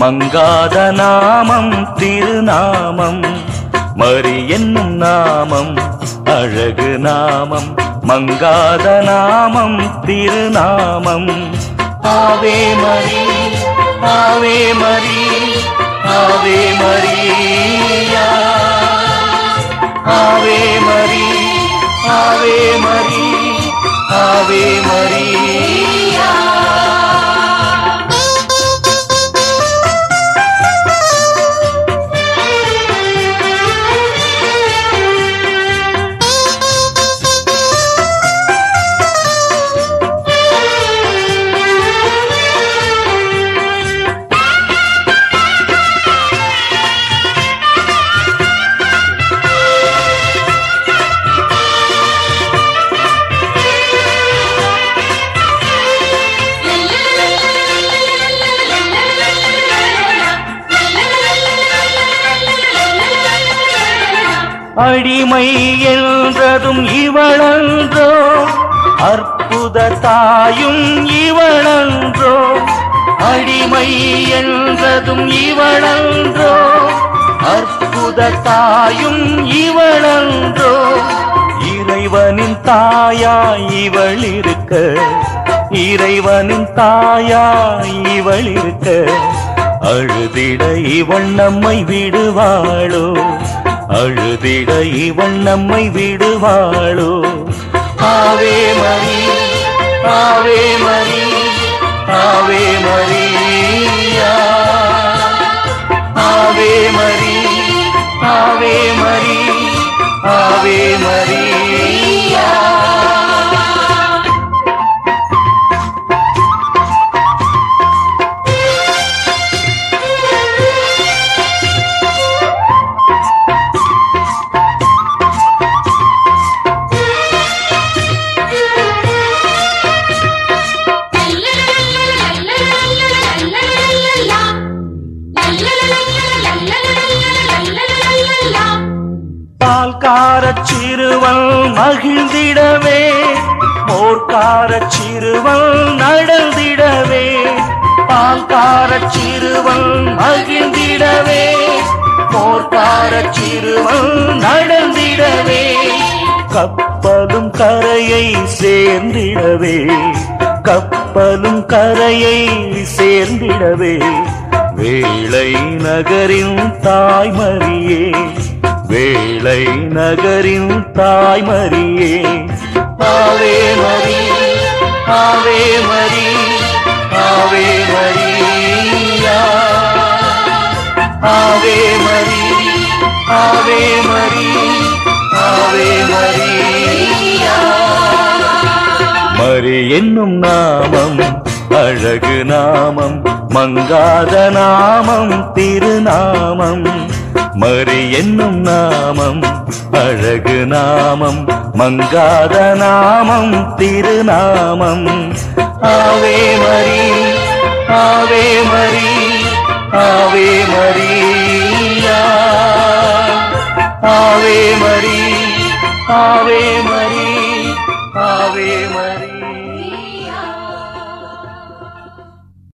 மங்காத நாமம் திருநாமம் மறி என்னும் நாமம் அழகு நாமம் மங்காத நாமம் திருநாமம் ஆவே மரி ஆவே மரி ஆவே மரியா ஆவே மரி ஆவே மரி ஆவே மரியா அடிமை என்றதும் இவளன்றோ அற்புத தாயும் இவளன்றோ அடிமை என்றதும் இவளன்றோ அற்புத தாயும் இவளன்றோ இறைவனின் தாயாய் இவள் இருக்க இறைவனின் தாயாய் இவள் இருக்க அழுதிட இவள் நம்மை விடுவாளோ அழுதிட இவள் நம்மை விடுவாளோ ஆவே மரி ஆவே மரி ஆவே மரியா ஆவே மரி ஆவே மரி ஆவே மரியா பால்காரச் சிறுவன் மகிழ்ந்திடவே மோர்காரச் சிறுவன் நடந்திடவே பால்காரச் சிறுவன் மகிழ்ந்திடவே மோர்காரச் சிறுவன் நடந்திடவே கப்பலும் கரையை சேர்ந்திடவே கப்பலும் கரையை சேர்ந்திடவே வேளை நகரின் தாய்மரியே வேளை நகரின் தாய்மரியே ஆவே மரி ஆவே மரி ஆவே மரியா ஆவே மரி ஆவே மரி ஆவே மரியா மரி என்னும் நாமம் அழகு நாமம் மங்காத நாமம் திருநாமம் மரி என்னும் நாமம் அழகு நாமம் மங்காத நாமம் திருநாமம் ஆவே மரி ஆவே மரி ஆவே மரியா ஆவே மரி ஆவே மரி ஆவே மரி